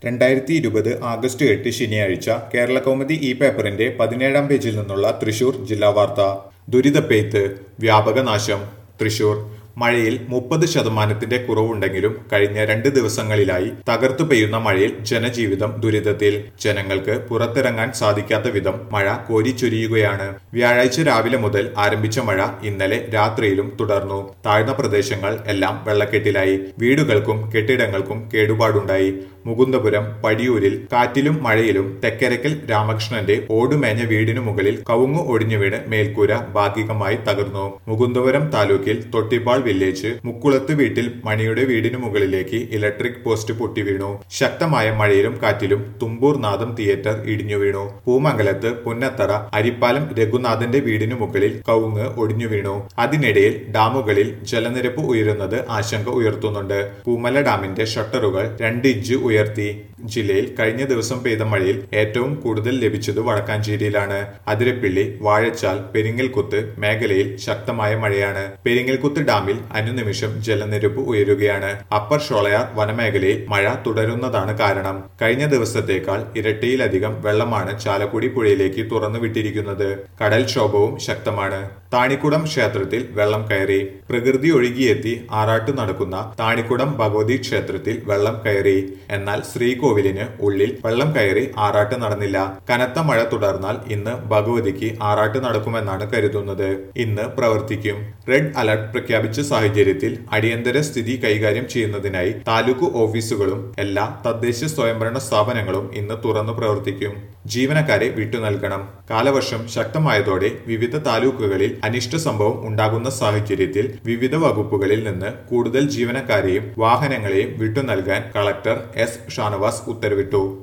രണ്ടായിരത്തി ഇരുപത് ആഗസ്റ്റ് എട്ട് ശനിയാഴ്ച കേരള കൗമുദി ഈ പേപ്പറിന്റെ പതിനേഴാം പേജിൽ നിന്നുള്ള തൃശൂർ ജില്ലാ വാർത്ത ദുരിതപ്പെയ്ത്ത് വ്യാപക നാശം തൃശൂർ മഴയിൽ മുപ്പത് ശതമാനത്തിന്റെ കുറവുണ്ടെങ്കിലും കഴിഞ്ഞ രണ്ട് ദിവസങ്ങളിലായി തകർത്തു പെയ്യുന്ന മഴയിൽ ജനജീവിതം ദുരിതത്തിൽ ജനങ്ങൾക്ക് പുറത്തിറങ്ങാൻ സാധിക്കാത്ത വിധം മഴ കോരിച്ചൊരിയുകയാണ് വ്യാഴാഴ്ച രാവിലെ മുതൽ ആരംഭിച്ച മഴ ഇന്നലെ രാത്രിയിലും തുടർന്നു താഴ്ന്ന പ്രദേശങ്ങൾ എല്ലാം വെള്ളക്കെട്ടിലായി വീടുകൾക്കും കെട്ടിടങ്ങൾക്കും കേടുപാടുണ്ടായി മുകുന്ദപുരം പടിയൂരിൽ കാറ്റിലും മഴയിലും തെക്കരക്കൽ രാമകൃഷ്ണന്റെ ഓടുമേഞ്ഞ വീടിനു മുകളിൽ കവുങ്ങു ഒടിഞ്ഞു വീണ് മേൽക്കൂര ഭാഗികമായി തകർന്നു മുകുന്ദപുരം താലൂക്കിൽ തൊട്ടിപ്പാൾ വില്ലേജ് മുക്കുളത്ത് വീട്ടിൽ മണിയുടെ വീടിനു മുകളിലേക്ക് ഇലക്ട്രിക് പോസ്റ്റ് പൊട്ടി വീണു ശക്തമായ മഴയിലും കാറ്റിലും തുമ്പൂർ നാദം തിയേറ്റർ ഇടിഞ്ഞു വീണു പൂമംഗലത്ത് പുന്നത്തറ അരിപ്പാലം രഘുനാഥന്റെ വീടിനു മുകളിൽ കവുങ്ങ് ഒടിഞ്ഞു വീണു അതിനിടയിൽ ഡാമുകളിൽ ജലനിരപ്പ് ഉയരുന്നത് ആശങ്ക ഉയർത്തുന്നുണ്ട് പൂമല ഡാമിന്റെ ഷട്ടറുകൾ രണ്ട് ഇഞ്ച് ഉയർത്തി ജില്ലയിൽ കഴിഞ്ഞ ദിവസം പെയ്ത മഴയിൽ ഏറ്റവും കൂടുതൽ ലഭിച്ചത് വടക്കാഞ്ചേരിയിലാണ് അതിരപ്പിള്ളി വാഴച്ചാൽ പെരിങ്ങൽകുത്ത് മേഖലയിൽ ശക്തമായ മഴയാണ് പെരിങ്ങൽകുത്ത് ഡാമിൽ അനുനിമിഷം ജലനിരപ്പ് ഉയരുകയാണ് അപ്പർ ഷോളയാർ വനമേഖലയിൽ മഴ തുടരുന്നതാണ് കാരണം കഴിഞ്ഞ ദിവസത്തേക്കാൾ ഇരട്ടിയിലധികം വെള്ളമാണ് ചാലക്കുടി പുഴയിലേക്ക് തുറന്നു വിട്ടിരിക്കുന്നത് കടൽക്ഷോഭവും ശക്തമാണ് താണിക്കുടം ക്ഷേത്രത്തിൽ വെള്ളം കയറി പ്രകൃതി ഒഴുകിയെത്തി ആറാട്ട് നടക്കുന്ന താണിക്കുടം ഭഗവതി ക്ഷേത്രത്തിൽ വെള്ളം കയറി എന്നാൽ ശ്രീകോവിലിന് ഉള്ളിൽ വെള്ളം കയറി ആറാട്ട് നടന്നില്ല കനത്ത മഴ തുടർന്നാൽ ഇന്ന് ഭഗവതിക്ക് ആറാട്ട് നടക്കുമെന്നാണ് കരുതുന്നത് ഇന്ന് പ്രവർത്തിക്കും റെഡ് അലർട്ട് പ്രഖ്യാപിച്ച സാഹചര്യത്തിൽ അടിയന്തര സ്ഥിതി കൈകാര്യം ചെയ്യുന്നതിനായി താലൂക്ക് ഓഫീസുകളും എല്ലാ തദ്ദേശ സ്വയംഭരണ സ്ഥാപനങ്ങളും ഇന്ന് തുറന്നു പ്രവർത്തിക്കും ജീവനക്കാരെ വിട്ടു നൽകണം കാലവർഷം ശക്തമായതോടെ വിവിധ താലൂക്കുകളിൽ അനിഷ്ട സംഭവം ഉണ്ടാകുന്ന സാഹചര്യത്തിൽ വിവിധ വകുപ്പുകളിൽ നിന്ന് കൂടുതൽ ജീവനക്കാരെയും വാഹനങ്ങളെയും വിട്ടു നൽകാൻ കളക്ടർ എസ് ഷാനവാസ് ഉത്തരവിട്ടു